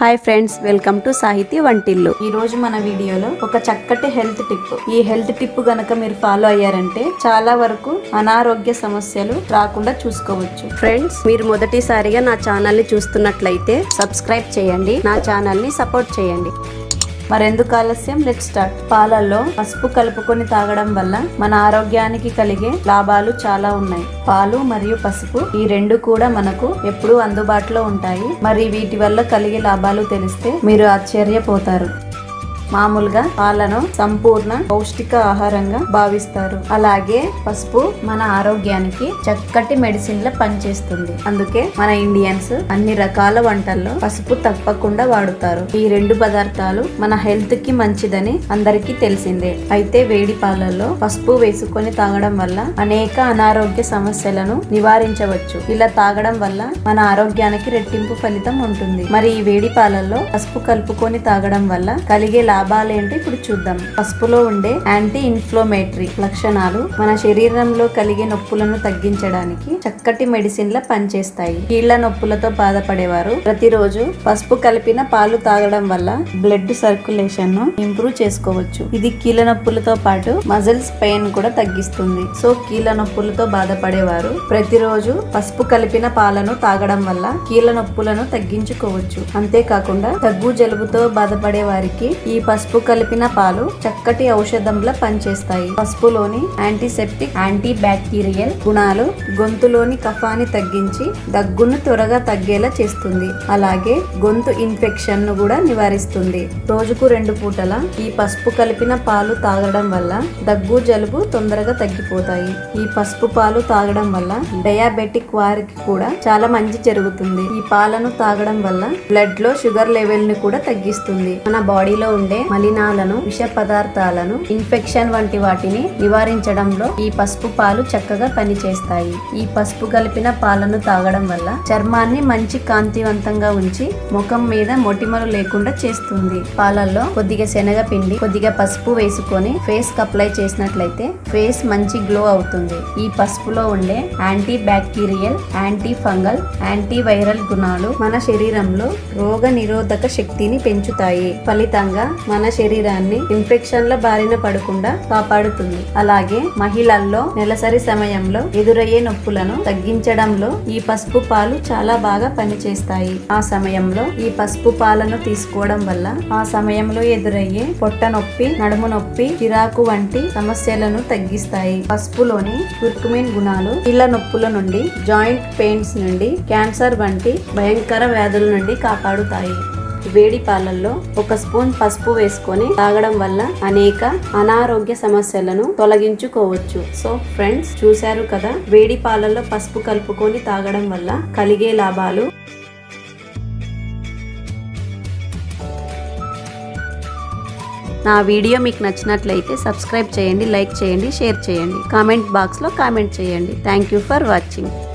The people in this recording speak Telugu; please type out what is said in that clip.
హాయ్ ఫ్రెండ్స్ వెల్కమ్ టు సాహితీ వంటిల్లు ఈ రోజు మన వీడియోలో ఒక చక్కటి హెల్త్ టిప్ ఈ హెల్త్ టిప్ గనక మీరు ఫాలో అయ్యారంటే చాలా వరకు అనారోగ్య సమస్యలు రాకుండా చూసుకోవచ్చు ఫ్రెండ్స్ మీరు మొదటిసారిగా నా ఛానల్ ని చూస్తున్నట్లయితే సబ్స్క్రైబ్ చేయండి నా ఛానల్ ని సపోర్ట్ చేయండి మరెందుకు ఆలస్యం లెట్ స్టార్ట్ పాలల్లో పసుపు కలుపుకొని తాగడం వల్ల మన ఆరోగ్యానికి కలిగే లాభాలు చాలా ఉన్నాయి పాలు మరియు పసుపు ఈ రెండు కూడా మనకు ఎప్పుడూ అందుబాటులో ఉంటాయి మరి వీటి వల్ల కలిగే లాభాలు తెలిస్తే మీరు ఆశ్చర్యపోతారు మామూలుగా పాలను సంపూర్ణ పౌష్టిక ఆహారంగా భావిస్తారు అలాగే పసుపు మన ఆరోగ్యానికి చక్కటి మెడిసిన్ లా పనిచేస్తుంది అందుకే మన ఇండియన్స్ అన్ని రకాల వంటల్లో పసుపు తప్పకుండా వాడుతారు ఈ రెండు పదార్థాలు మన హెల్త్ కి మంచిదని అందరికీ తెలిసిందే అయితే వేడి పాలల్లో పసుపు వేసుకొని తాగడం వల్ల అనేక అనారోగ్య సమస్యలను నివారించవచ్చు ఇలా తాగడం వల్ల మన ఆరోగ్యానికి రెట్టింపు ఫలితం ఉంటుంది మరి ఈ వేడి పాలల్లో పసుపు కలుపుకొని తాగడం వల్ల కలిగే లాభాలేంటి ఇప్పుడు చూద్దాం పసుపులో ఉండే యాంటీ ఇన్ఫ్లోమేటరీ లక్షణాలు మన శరీరంలో కలిగే నొప్పులను తగ్గించడానికి చక్కటి మెడిసిన్ లా పనిచేస్తాయి కీళ్ల నొప్పులతో బాధపడేవారు ప్రతిరోజు పసుపు కలిపిన పాలు తాగడం వల్ల బ్లడ్ సర్క్యులేషన్ ను ఇంప్రూవ్ చేసుకోవచ్చు ఇది కీళ్ళ నొప్పులతో పాటు మజిల్స్ పెయిన్ కూడా తగ్గిస్తుంది సో కీళ్ళ నొప్పులతో బాధపడేవారు ప్రతిరోజు పసుపు కలిపిన పాలను తాగడం వల్ల కీళ్ళ నొప్పులను తగ్గించుకోవచ్చు అంతేకాకుండా దగ్గు జలుబుతో బాధపడే వారికి ఈ పసుపు కలిపిన పాలు చక్కటి ఔషధంలా పనిచేస్తాయి పసుపులోని యాంటీసెప్టిక్ యాంటీ బ్యాక్టీరియల్ గుణాలు గొంతులోని కఫాన్ని తగ్గించి దగ్గును త్వరగా తగ్గేలా చేస్తుంది అలాగే గొంతు ఇన్ఫెక్షన్ ను కూడా నివారిస్తుంది రోజుకు రెండు పూటల ఈ పసుపు కలిపిన పాలు తాగడం వల్ల దగ్గు జలుబు తొందరగా తగ్గిపోతాయి ఈ పసుపు పాలు తాగడం వల్ల డయాబెటిక్ వారికి కూడా చాలా మంచి జరుగుతుంది ఈ పాలను తాగడం వల్ల బ్లడ్ లో షుగర్ లెవెల్ ని కూడా తగ్గిస్తుంది మన బాడీలో ఉండే మలినాలను విష పదార్థాలను ఇన్ఫెక్షన్ వంటి వాటిని నివారించడంలో ఈ పసుపు పాలు చక్కగా పనిచేస్తాయి ఈ పసుపు కలిపిన పాలను తాగడం వల్ల చర్మాన్ని మంచి కాంతివంతంగా ఉంచి ముఖం మీద మొటిమలు లేకుండా చేస్తుంది పాలల్లో కొద్దిగా శనగపిండి కొద్దిగా పసుపు వేసుకొని ఫేస్ కి అప్లై చేసినట్లయితే ఫేస్ మంచి గ్లో అవుతుంది ఈ పసుపులో ఉండే anti bacterial anti fungal anti viral గుణాలు మన శరీరంలో రోగ నిరోధక శక్తిని పెంచుతాయి ఫలితంగా మన శరీరాన్ని ఇన్ఫెక్షన్ల బారిన పడకుండా కాపాడుతుంది అలాగే మహిళల్లో నెలసరి సమయంలో ఎదురయ్యే నొప్పులను తగ్గించడంలో ఈ పసుపు పాలు చాలా బాగా పనిచేస్తాయి ఆ సమయంలో ఈ పసుపు పాలను తీసుకోవడం వల్ల ఆ సమయంలో ఎదురయ్యే పొట్ట నొప్పి నడుము నొప్పి చిరాకు వంటి సమస్యలను తగ్గిస్తాయి పసుపులోని కుర్కుమిన్ గుణాలు కీళ్ళ నొప్పుల నుండి జాయింట్ పెయిన్స్ నుండి క్యాన్సర్ వంటి భయంకర వ్యాధుల నుండి కాపాడుతాయి వేడి పాలల్లో ఒక స్పూన్ పసుపు వేసుకొని తాగడం వల్ల అనేక అనారోగ్య సమస్యలను తొలగించుకోవచ్చు సో ఫ్రెండ్స్ చూశారు కదా వేడి పాలల్లో పసుపు కలుపుకొని తాగడం వల్ల కలిగే లాభాలు నా వీడియో మీకు నచ్చినట్లయితే సబ్స్క్రైబ్ చేయండి లైక్ చేయండి షేర్ చేయండి కామెంట్ బాక్స్లో కామెంట్ చేయండి థ్యాంక్ యూ ఫర్ వాచింగ్